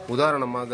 உதாரணமாக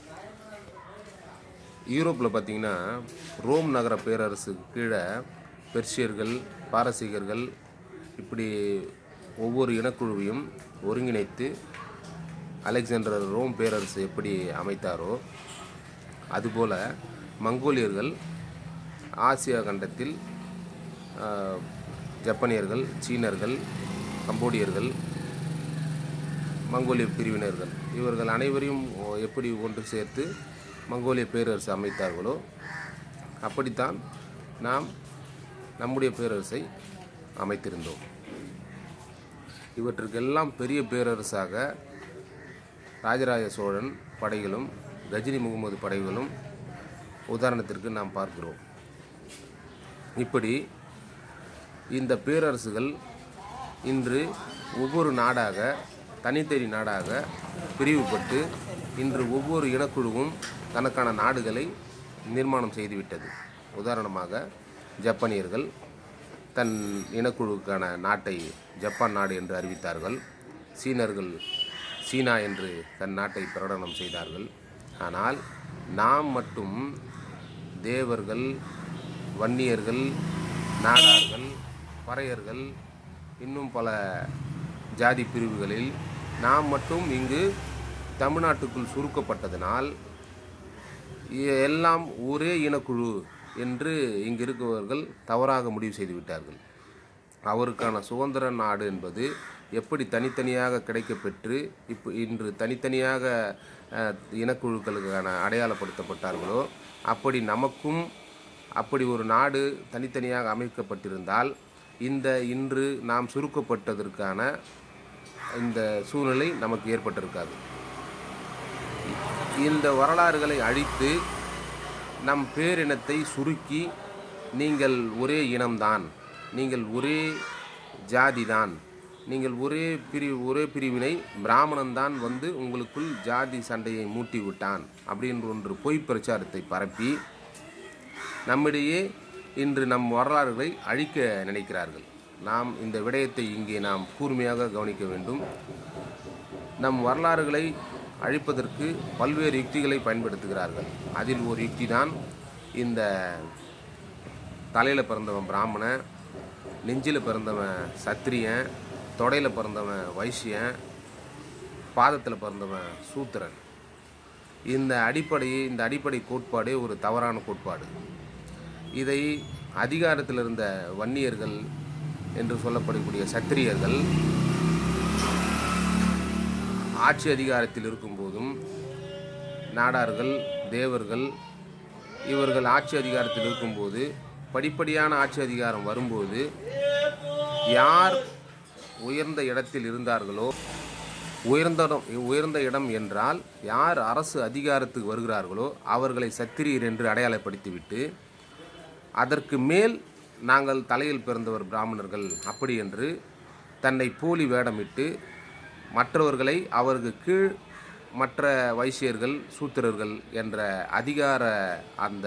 யூரோப்பில் பார்த்தீங்கன்னா ரோம் நகர பேரரசுக்கு கீழே பெர்ஷியர்கள் பாரசீகர்கள் இப்படி ஒவ்வொரு இனக்குழுவையும் ஒருங்கிணைத்து அலெக்சாண்டர் ரோம் பேரரசு எப்படி அமைத்தாரோ அதுபோல் மங்கோலியர்கள் ஆசியா கண்டத்தில் ஆஹ், ஜப்பானியர்கள் சீனர்கள் கம்போடியர்கள் மங்கோலிய பிரிவினர்கள் இவர்கள் அனைவரையும் ஒ- எப்படி ஒன்று சேர்த்து மங்கோலிய பேரரசு அமைத்தார்களோ அப்படித்தான் நாம் நம்முடைய பேரரசை அமைத்திருந்தோம் இவற்றுக்கெல்லாம் பெரிய பேரரசாக ராஜராஜ சோழன் படைகளும் கஜினி முகமது படைகளும் உதாரணத்திற்கு நாம் பார்க்கிறோம் இப்படி இந்த பேரரசுகள் இன்று ஒவ்வொரு நாடாக தனித்தனி நாடாக பிரிவுபட்டு இன்று ஒவ்வொரு இனக்குழுவும் தனக்கான நாடுகளை நிர்மாணம் செய்துவிட்டது உதாரணமாக ஜப்பானியர்கள் தன் இனக்குழுவுக்கான நாட்டை ஜப்பான் நாடு என்று அறிவித்தார்கள் சீனர்கள் சீனா என்று தன் நாட்டை பிரகடனம் செய்தார்கள் ஆனால் நாம் மட்டும் தேவர்கள் வன்னியர்கள் நாடார்கள் பறையர்கள் இன்னும் பல ஜாதி பிரிவுகளில் நாம் மட்டும் இங்கு தமிழ்நாட்டுக்குள் சுருக்கப்பட்டதனால் இ- எல்லாம் ஒரே இனக்குழு என்று இங்கு இருக்கவர்கள் தவறாக முடிவு செய்து விட்டார்கள் அவருக்கான சுதந்திர நாடு என்பது எப்படி தனித்தனியாக கிடைக்கப்பெற்று இப்போ இன்று தனித்தனியாக அஹ், இனக்குழுக்களுக்கான அடையாளப்படுத்தப்பட்டார்களோ அப்படி நமக்கும் அப்படி ஒரு நாடு தனித்தனியாக அமைக்கப்பட்டிருந்தால் இந்த இன்று நாம் சுருக்கப்பட்டதற்கான இந்த சூழ்நிலை நமக்கு ஏற்பட்டிருக்காது இந்த வரலாறுகளை அழித்து நம் பேரினத்தை சுருக்கி நீங்கள் ஒரே இனம்தான் நீங்கள் ஒரே ஜாதிதான் நீங்கள் ஒரே பிரிவு ஒரே பிரிவினை பிராமணன்தான் வந்து உங்களுக்குள் ஜாதி சண்டையை மூட்டி விட்டான் அப்படின்ற ஒன்று பொய் பிரச்சாரத்தை பரப்பி நம்மிடையே இன்று நம் வரலாறுகளை அழிக்க நினைக்கிறார்கள் நாம் இந்த விடயத்தை இங்கே நாம் கூர்மையாக கவனிக்க வேண்டும் நம் வரலாறுகளை அழிப்பதற்கு பல்வேறு யுக்திகளை பயன்படுத்துகிறார்கள் அதில் ஒரு யுக்தி தான் இந்த தலையில் பிறந்தவன் பிராமணன் நெஞ்சில் பிறந்தவன் சத்திரியன் தொடையில் பிறந்தவன் வைசியன் பாதத்தில் பிறந்தவன் சூத்திரன் இந்த அடிப்படையை இந்த அடிப்படை கோட்பாடே ஒரு தவறான கோட்பாடு இதை அதிகாரத்தில் இருந்த வன்னியர்கள் என்று சொல்லப்படக்கூடிய சத்திரியர்கள் ஆட்சி அதிகாரத்தில் இருக்கும்போதும் நாடார்கள் தேவர்கள் இவர்கள் ஆட்சி அதிகாரத்தில் இருக்கும்போது படிப்படியான ஆட்சி அதிகாரம் வரும்போது யார் உயர்ந்த இடத்தில் இருந்தார்களோ உயர்ந்த இடம் உயர்ந்த இடம் என்றால் யார் அரசு அதிகாரத்துக்கு வருகிறார்களோ அவர்களை சத்திரியர் என்று அடையாளப்படுத்திவிட்டு அதற்கு மேல் நாங்கள் தலையில் பிறந்தவர் பிராமணர்கள் அப்படி என்று தன்னை போலி வேடமிட்டு மற்றவர்களை அவருக்கு கீழ் மற்ற வைசியர்கள் சூத்திரர்கள் என்ற அதிகார அந்த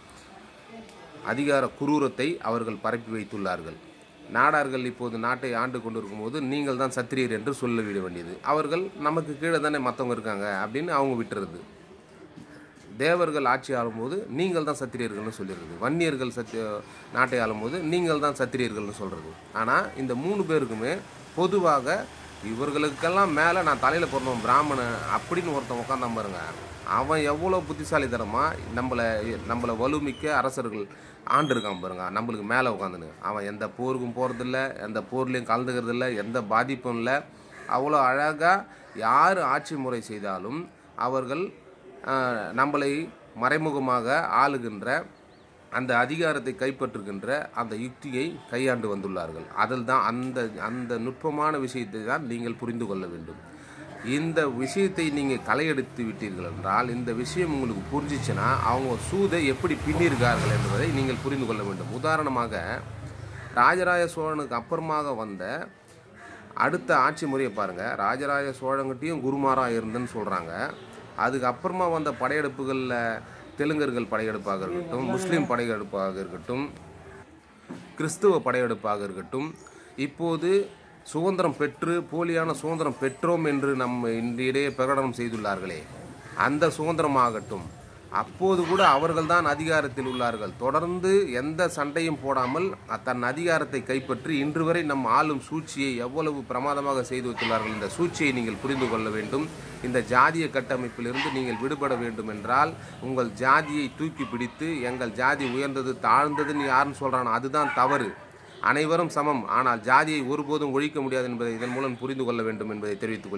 அதிகார குரூரத்தை அவர்கள் பரப்பி வைத்துள்ளார்கள் நாடார்கள் இப்போது நாட்டை ஆண்டு கொண்டிருக்கும்போது நீங்கள் தான் சத்திரியர் என்று சொல்லிவிட வேண்டியது அவர்கள் நமக்கு கீழே தானே மற்றவங்க இருக்காங்க அப்படின்னு அவங்க விட்டுறது தேவர்கள் ஆட்சி ஆளும்போது நீங்கள் தான் சத்திரியர்கள்னு சொல்லிடுறது வன்னியர்கள் சத்திய நாட்டை ஆளும்போது நீங்கள் தான் சத்திரியர்கள்னு சொல்கிறது ஆனால் இந்த மூணு பேருக்குமே பொதுவாக இவர்களுக்கெல்லாம் மேலே நான் தலையில் பிறந்தவன் பிராமணன் அப்படின்னு ஒருத்தன் உட்காந்தான் பாருங்க அவன் எவ்வளோ புத்திசாலித்தனமாக நம்மளை நம்மளை வலுமிக்க அரசர்கள் ஆண்டு இருக்கான் பாருங்க நம்மளுக்கு மேலே உட்காந்துன்னு அவன் எந்த போருக்கும் போகிறதில்ல எந்த போர்லேயும் கலந்துக்கிறது இல்லை எந்த பாதிப்பும் இல்லை அவ்வளோ அழகாக யார் ஆட்சி முறை செய்தாலும் அவர்கள் ஆஹ், நம்மளை மறைமுகமாக ஆளுகின்ற அந்த அதிகாரத்தை கைப்பற்றுகின்ற அந்த யுக்தியை கையாண்டு வந்துள்ளார்கள் அதில் தான் அந்த அந்த நுட்பமான விஷயத்தை தான் நீங்கள் புரிந்து கொள்ள வேண்டும் இந்த விஷயத்தை நீங்கள் களையெடுத்து விட்டீர்கள் என்றால் இந்த விஷயம் உங்களுக்கு புரிஞ்சிச்சுன்னா அவங்க சூதை எப்படி பின்னிருக்கார்கள் என்பதை நீங்கள் புரிந்து கொள்ள வேண்டும் உதாரணமாக ராஜராஜ சோழனுக்கு அப்புறமாக வந்த அடுத்த ஆட்சி முறையை பாருங்கள் ராஜராஜ சோழங்கிட்டையும் குருமாராக இருந்துன்னு சொல்கிறாங்க அதுக்கப்புறமா வந்த படையெடுப்புகளில் தெலுங்கர்கள் படையெடுப்பாக இருக்கட்டும் முஸ்லீம் படையெடுப்பாக இருக்கட்டும் கிறிஸ்துவ படையெடுப்பாக இருக்கட்டும் இப்போது சுதந்திரம் பெற்று போலியான சுதந்திரம் பெற்றோம் என்று நம்ம இன்றையிடையே பிரகடனம் செய்துள்ளார்களே அந்த சுதந்திரமாகட்டும் அப்போது கூட அவர்கள்தான் அதிகாரத்தில் உள்ளார்கள் தொடர்ந்து எந்த சண்டையும் போடாமல் தன் அதிகாரத்தை கைப்பற்றி இன்று வரை நம் ஆளும் சூழ்ச்சியை எவ்வளவு பிரமாதமாக செய்து வைத்துள்ளார்கள் இந்த சூழ்ச்சியை நீங்கள் புரிந்து கொள்ள வேண்டும் இந்த ஜாதிய கட்டமைப்பிலிருந்து நீங்கள் விடுபட வேண்டும் என்றால் உங்கள் ஜாதியை தூக்கி பிடித்து எங்கள் ஜாதி உயர்ந்தது தாழ்ந்ததுன்னு யாருன்னு சொல்கிறானோ அதுதான் தவறு அனைவரும் சமம் ஆனால் ஜாதியை ஒருபோதும் ஒழிக்க முடியாது என்பதை இதன் மூலம் புரிந்து கொள்ள வேண்டும் என்பதை தெரிவித்துக் கொள்கிறேன்